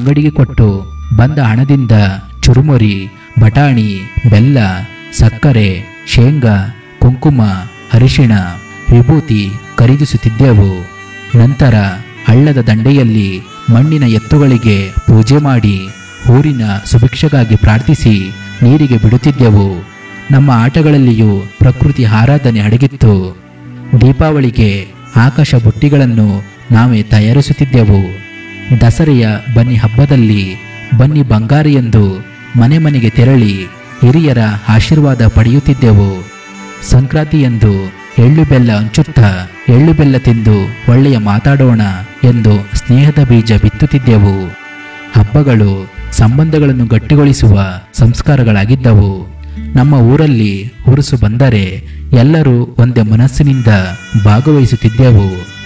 ಅಂಗಡಿಗೆ ಕೊಟ್ಟು ಬಂದ ಹಣದಿಂದ ಚುರುಮುರಿ ಬಟಾಣಿ ಬೆಲ್ಲ ಸಕ್ಕರೆ ಶೇಂಗಾ ಕುಂಕುಮ ಅರಿಶಿಣ ವಿಭೂತಿ ಖರೀದಿಸುತ್ತಿದ್ದೆವು ನಂತರ ಹಳ್ಳದ ದಂಡೆಯಲ್ಲಿ ಮಣ್ಣಿನ ಎತ್ತುಗಳಿಗೆ ಪೂಜೆ ಮಾಡಿ ಊರಿನ ಸುಭಿಕ್ಷೆಗಾಗಿ ಪ್ರಾರ್ಥಿಸಿ ನೀರಿಗೆ ಬಿಡುತ್ತಿದ್ದೆವು ನಮ್ಮ ಆಟಗಳಲ್ಲಿಯೂ ಪ್ರಕೃತಿ ಆರಾಧನೆ ಅಡಗಿತ್ತು ದೀಪಾವಳಿಗೆ ಆಕಾಶ ಬುಟ್ಟಿಗಳನ್ನು ನಾವೇ ತಯಾರಿಸುತ್ತಿದ್ದೆವು ದಸರೆಯ ಬನ್ನಿ ಹಬ್ಬದಲ್ಲಿ ಬನ್ನಿ ಬಂಗಾರಿ ಎಂದು ಮನೆ ಮನೆಗೆ ತೆರಳಿ ಹಿರಿಯರ ಆಶೀರ್ವಾದ ಪಡೆಯುತ್ತಿದ್ದೆವು ಸಂಕ್ರಾಂತಿಯಂದು ಎಳ್ಳು ಬೆಲ್ಲ ಹಂಚುತ್ತಾ ಎಳ್ಳು ಬೆಲ್ಲ ತಿಂದು ಒಳ್ಳೆಯ ಮಾತಾಡೋಣ ಎಂದು ಸ್ನೇಹದ ಬೀಜ ಬಿತ್ತುತ್ತಿದ್ದೆವು ಹಬ್ಬಗಳು ಸಂಬಂಧಗಳನ್ನು ಗಟ್ಟಿಗೊಳಿಸುವ ಸಂಸ್ಕಾರಗಳಾಗಿದ್ದವು ನಮ್ಮ ಊರಲ್ಲಿ ಉರುಸು ಬಂದರೆ ಎಲ್ಲರೂ ಒಂದೇ ಮನಸ್ಸಿನಿಂದ ಭಾಗವಹಿಸುತ್ತಿದ್ದೆವು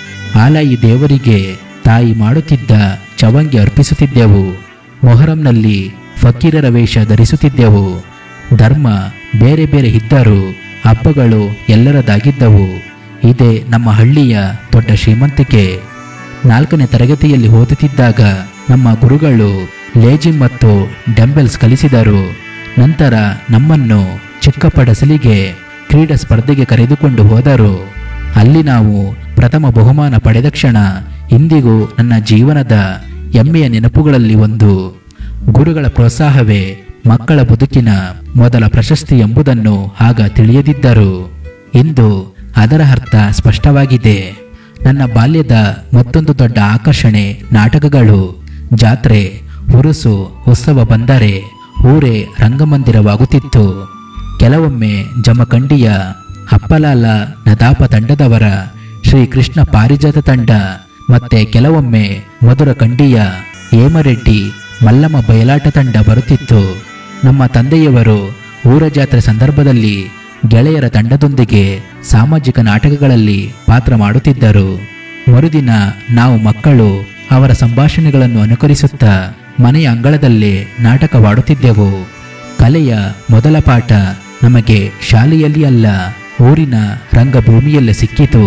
ಆಲಾಯಿ ದೇವರಿಗೆ ತಾಯಿ ಮಾಡುತ್ತಿದ್ದ ಚವಂಗಿ ಅರ್ಪಿಸುತ್ತಿದ್ದೆವು ಮೊಹರಂನಲ್ಲಿ ಫಕೀರರ ವೇಷ ಧರಿಸುತ್ತಿದ್ದೆವು ಧರ್ಮ ಬೇರೆ ಬೇರೆ ಇದ್ದರೂ ಹಬ್ಬಗಳು ಎಲ್ಲರದಾಗಿದ್ದವು ಇದೇ ನಮ್ಮ ಹಳ್ಳಿಯ ದೊಡ್ಡ ಶ್ರೀಮಂತಿಕೆ ನಾಲ್ಕನೇ ತರಗತಿಯಲ್ಲಿ ಓದುತ್ತಿದ್ದಾಗ ನಮ್ಮ ಗುರುಗಳು ಲೇಜಿಮ್ ಮತ್ತು ಡಂಬೆಲ್ಸ್ ಕಲಿಸಿದರು ನಂತರ ನಮ್ಮನ್ನು ಚಿಕ್ಕಪಡಸಲಿಗೆ ಕ್ರೀಡಾ ಸ್ಪರ್ಧೆಗೆ ಕರೆದುಕೊಂಡು ಹೋದರು ಅಲ್ಲಿ ನಾವು ಪ್ರಥಮ ಬಹುಮಾನ ಪಡೆದ ಕ್ಷಣ ಇಂದಿಗೂ ನನ್ನ ಜೀವನದ ಹೆಮ್ಮೆಯ ನೆನಪುಗಳಲ್ಲಿ ಒಂದು ಗುರುಗಳ ಪ್ರೋತ್ಸಾಹವೇ ಮಕ್ಕಳ ಬದುಕಿನ ಮೊದಲ ಪ್ರಶಸ್ತಿ ಎಂಬುದನ್ನು ಆಗ ತಿಳಿಯದಿದ್ದರು ಇಂದು ಅದರ ಅರ್ಥ ಸ್ಪಷ್ಟವಾಗಿದೆ ನನ್ನ ಬಾಲ್ಯದ ಮತ್ತೊಂದು ದೊಡ್ಡ ಆಕರ್ಷಣೆ ನಾಟಕಗಳು ಜಾತ್ರೆ ಉರುಸು ಉತ್ಸವ ಬಂದರೆ ಊರೇ ರಂಗಮಂದಿರವಾಗುತ್ತಿತ್ತು ಕೆಲವೊಮ್ಮೆ ಜಮಖಂಡಿಯ ಹಪ್ಪಲಾಲ ನದಾಪ ತಂಡದವರ ಶ್ರೀಕೃಷ್ಣ ಪಾರಿಜಾತ ತಂಡ ಮತ್ತೆ ಕೆಲವೊಮ್ಮೆ ಮಧುರ ಕಂಡಿಯ ಹೇಮರೆಡ್ಡಿ ಮಲ್ಲಮ್ಮ ಬಯಲಾಟ ತಂಡ ಬರುತ್ತಿತ್ತು ನಮ್ಮ ತಂದೆಯವರು ಊರ ಜಾತ್ರೆ ಸಂದರ್ಭದಲ್ಲಿ ಗೆಳೆಯರ ತಂಡದೊಂದಿಗೆ ಸಾಮಾಜಿಕ ನಾಟಕಗಳಲ್ಲಿ ಪಾತ್ರ ಮಾಡುತ್ತಿದ್ದರು ಮರುದಿನ ನಾವು ಮಕ್ಕಳು ಅವರ ಸಂಭಾಷಣೆಗಳನ್ನು ಅನುಕರಿಸುತ್ತಾ ಮನೆಯ ಅಂಗಳದಲ್ಲೇ ನಾಟಕವಾಡುತ್ತಿದ್ದೆವು ಕಲೆಯ ಮೊದಲ ಪಾಠ ನಮಗೆ ಶಾಲೆಯಲ್ಲಿ ಅಲ್ಲ ಊರಿನ ರಂಗಭೂಮಿಯಲ್ಲೇ ಸಿಕ್ಕಿತು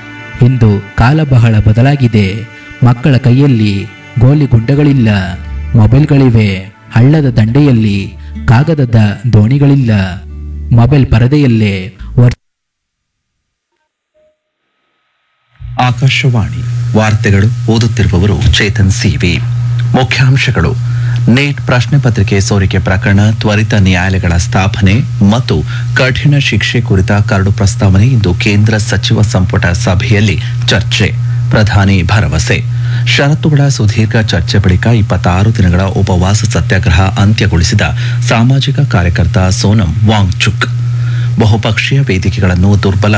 ಇಂದು ಕಾಲ ಬಹಳ ಬದಲಾಗಿದೆ ಮಕ್ಕಳ ಕೈಯಲ್ಲಿ ಗೋಲಿ ಗುಂಡಗಳಿಲ್ಲ ಮೊಬೈಲ್ಗಳಿವೆ ಹಳ್ಳದ ದಂಡೆಯಲ್ಲಿ ಕಾಗದದ ದೋಣಿಗಳಿಲ್ಲ ಮೊಬೈಲ್ ಪರದೆಯಲ್ಲೇ ವರ್ ಆಕಾಶವಾಣಿ ವಾರ್ತೆಗಳು ಓದುತ್ತಿರುವವರು ಚೇತನ್ ಸಿವಿ ಮುಖ್ಯಾಂಶಗಳು ನೀಟ್ ಪ್ರಶ್ನೆ ಪತ್ರಿಕೆ ಸೋರಿಕೆ ಪ್ರಕರಣ ತ್ವರಿತ ನ್ಯಾಯಾಲಯಗಳ ಸ್ಥಾಪನೆ ಮತ್ತು ಕಠಿಣ ಶಿಕ್ಷೆ ಕುರಿತ ಕರಡು ಪ್ರಸ್ತಾವನೆ ಇಂದು ಕೇಂದ್ರ ಸಚಿವ ಸಂಪುಟ ಸಭೆಯಲ್ಲಿ ಚರ್ಚೆ ಪ್ರಧಾನಿ ಭರವಸೆ ಷರತ್ತುಗಳ ಸುದೀರ್ಘ ಚರ್ಚೆ ಬಳಿಕ ಇಪ್ಪತ್ತಾರು ದಿನಗಳ ಉಪವಾಸ ಸತ್ಯಾಗ್ರಹ ಅಂತ್ಯಗೊಳಿಸಿದ ಸಾಮಾಜಿಕ ಕಾರ್ಯಕರ್ತ ಸೋನಂ ವಾಂಗ್ಚುಕ್ ಬಹುಪಕ್ಷೀಯ ವೇದಿಕೆಗಳನ್ನು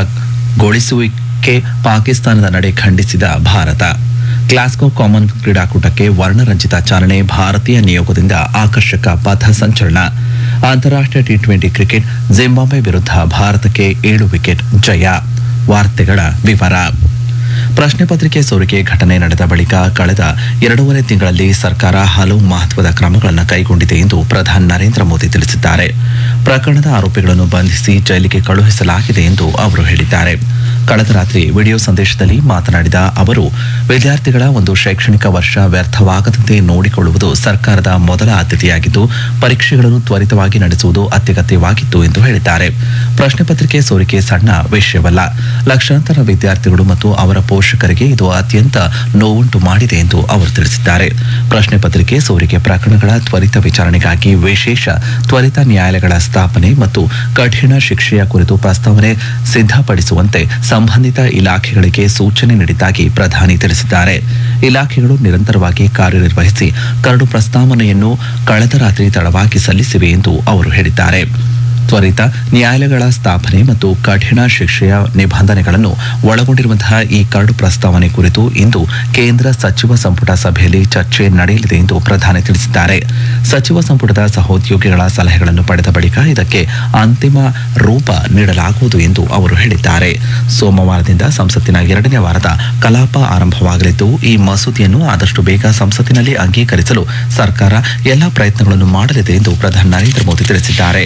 ದುರ್ಬಲಗೊಳಿಸುವಿಕೆ ಪಾಕಿಸ್ತಾನದ ನಡೆ ಖಂಡಿಸಿದ ಭಾರತ ಗ್ಲಾಸ್ಗೋ ಕಾಮನ್ ಕ್ರೀಡಾಕೂಟಕ್ಕೆ ವರ್ಣರಂಜಿತ ಚಾಲನೆ ಭಾರತೀಯ ನಿಯೋಗದಿಂದ ಆಕರ್ಷಕ ಪಥ ಸಂಚಲನ ಅಂತಾರಾಷ್ಟ್ರೀಯ ಟಿ ಟ್ವೆಂಟಿ ಕ್ರಿಕೆಟ್ ಜಿಂಬಾಬ್ವೆ ವಿರುದ್ಧ ಭಾರತಕ್ಕೆ ಏಳು ವಿಕೆಟ್ ಜಯ ವಾರ್ತೆಗಳ ವಿವರ ಪ್ರಶ್ನೆ ಪತ್ರಿಕೆ ಸೋರಿಕೆ ಘಟನೆ ನಡೆದ ಬಳಿಕ ಕಳೆದ ಎರಡೂವರೆ ತಿಂಗಳಲ್ಲಿ ಸರ್ಕಾರ ಹಲವು ಮಹತ್ವದ ಕ್ರಮಗಳನ್ನು ಕೈಗೊಂಡಿದೆ ಎಂದು ಪ್ರಧಾನಿ ನರೇಂದ್ರ ಮೋದಿ ತಿಳಿಸಿದ್ದಾರೆ ಪ್ರಕರಣದ ಆರೋಪಿಗಳನ್ನು ಬಂಧಿಸಿ ಜೈಲಿಗೆ ಕಳುಹಿಸಲಾಗಿದೆ ಎಂದು ಅವರು ಹೇಳಿದ್ದಾರೆ ಕಳೆದ ರಾತ್ರಿ ವಿಡಿಯೋ ಸಂದೇಶದಲ್ಲಿ ಮಾತನಾಡಿದ ಅವರು ವಿದ್ಯಾರ್ಥಿಗಳ ಒಂದು ಶೈಕ್ಷಣಿಕ ವರ್ಷ ವ್ಯರ್ಥವಾಗದಂತೆ ನೋಡಿಕೊಳ್ಳುವುದು ಸರ್ಕಾರದ ಮೊದಲ ಆದ್ಯತೆಯಾಗಿದ್ದು ಪರೀಕ್ಷೆಗಳನ್ನು ತ್ವರಿತವಾಗಿ ನಡೆಸುವುದು ಅತ್ಯಗತ್ಯವಾಗಿತ್ತು ಎಂದು ಹೇಳಿದ್ದಾರೆ ಪ್ರಶ್ನೆ ಪತ್ರಿಕೆ ಸೋರಿಕೆ ಸಣ್ಣ ವಿಷಯವಲ್ಲ ಲಕ್ಷಾಂತರ ವಿದ್ಯಾರ್ಥಿಗಳು ಮತ್ತು ಅವರ ಪೋಷಕರಿಗೆ ಇದು ಅತ್ಯಂತ ನೋವುಂಟು ಮಾಡಿದೆ ಎಂದು ಅವರು ತಿಳಿಸಿದ್ದಾರೆ ಪ್ರಶ್ನೆ ಪತ್ರಿಕೆ ಸೋರಿಕೆ ಪ್ರಕರಣಗಳ ತ್ವರಿತ ವಿಚಾರಣೆಗಾಗಿ ವಿಶೇಷ ತ್ವರಿತ ನ್ಯಾಯಾಲಯಗಳ ಸ್ಥಾಪನೆ ಮತ್ತು ಕಠಿಣ ಶಿಕ್ಷೆಯ ಕುರಿತು ಪ್ರಸ್ತಾವನೆ ಸಿದ್ಧಪಡಿಸುವಂತೆ ಸಂಬಂಧಿತ ಇಲಾಖೆಗಳಿಗೆ ಸೂಚನೆ ನೀಡಿದ್ದಾಗಿ ಪ್ರಧಾನಿ ತಿಳಿಸಿದ್ದಾರೆ ಇಲಾಖೆಗಳು ನಿರಂತರವಾಗಿ ಕಾರ್ಯನಿರ್ವಹಿಸಿ ಕರಡು ಪ್ರಸ್ತಾವನೆಯನ್ನು ಕಳೆದ ರಾತ್ರಿ ತಡವಾಗಿ ಸಲ್ಲಿಸಿವೆ ಎಂದು ಅವರು ಹೇಳಿದ್ದಾರೆ ತ್ವರಿತ ನ್ಯಾಯಾಲಯಗಳ ಸ್ಥಾಪನೆ ಮತ್ತು ಕಠಿಣ ಶಿಕ್ಷೆಯ ನಿಬಂಧನೆಗಳನ್ನು ಒಳಗೊಂಡಿರುವಂತಹ ಈ ಕರಡು ಪ್ರಸ್ತಾವನೆ ಕುರಿತು ಇಂದು ಕೇಂದ್ರ ಸಚಿವ ಸಂಪುಟ ಸಭೆಯಲ್ಲಿ ಚರ್ಚೆ ನಡೆಯಲಿದೆ ಎಂದು ಪ್ರಧಾನಿ ತಿಳಿಸಿದ್ದಾರೆ ಸಚಿವ ಸಂಪುಟದ ಸಹೋದ್ಯೋಗಿಗಳ ಸಲಹೆಗಳನ್ನು ಪಡೆದ ಬಳಿಕ ಇದಕ್ಕೆ ಅಂತಿಮ ರೂಪ ನೀಡಲಾಗುವುದು ಎಂದು ಅವರು ಹೇಳಿದ್ದಾರೆ ಸೋಮವಾರದಿಂದ ಸಂಸತ್ತಿನ ಎರಡನೇ ವಾರದ ಕಲಾಪ ಆರಂಭವಾಗಲಿದ್ದು ಈ ಮಸೂದೆಯನ್ನು ಆದಷ್ಟು ಬೇಗ ಸಂಸತ್ತಿನಲ್ಲಿ ಅಂಗೀಕರಿಸಲು ಸರ್ಕಾರ ಎಲ್ಲಾ ಪ್ರಯತ್ನಗಳನ್ನು ಮಾಡಲಿದೆ ಎಂದು ಪ್ರಧಾನಿ ನರೇಂದ್ರ ಮೋದಿ ತಿಳಿಸಿದ್ದಾರೆ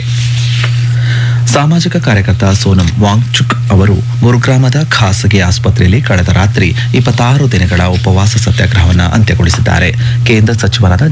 ಸಾಮಾಜಿಕ ಕಾರ್ಯಕರ್ತ ಸೋನಂ ವಾಂಗ್ಚುಕ್ ಅವರು ಗುರುಗ್ರಾಮದ ಖಾಸಗಿ ಆಸ್ಪತ್ರೆಯಲ್ಲಿ ಕಳೆದ ರಾತ್ರಿ ಇಪ್ಪತ್ತಾರು ದಿನಗಳ ಉಪವಾಸ ಸತ್ಯಾಗ್ರಹವನ್ನು ಅಂತ್ಯಗೊಳಿಸಿದ್ದಾರೆ ಕೇಂದ್ರ ಸಚಿವರಾದ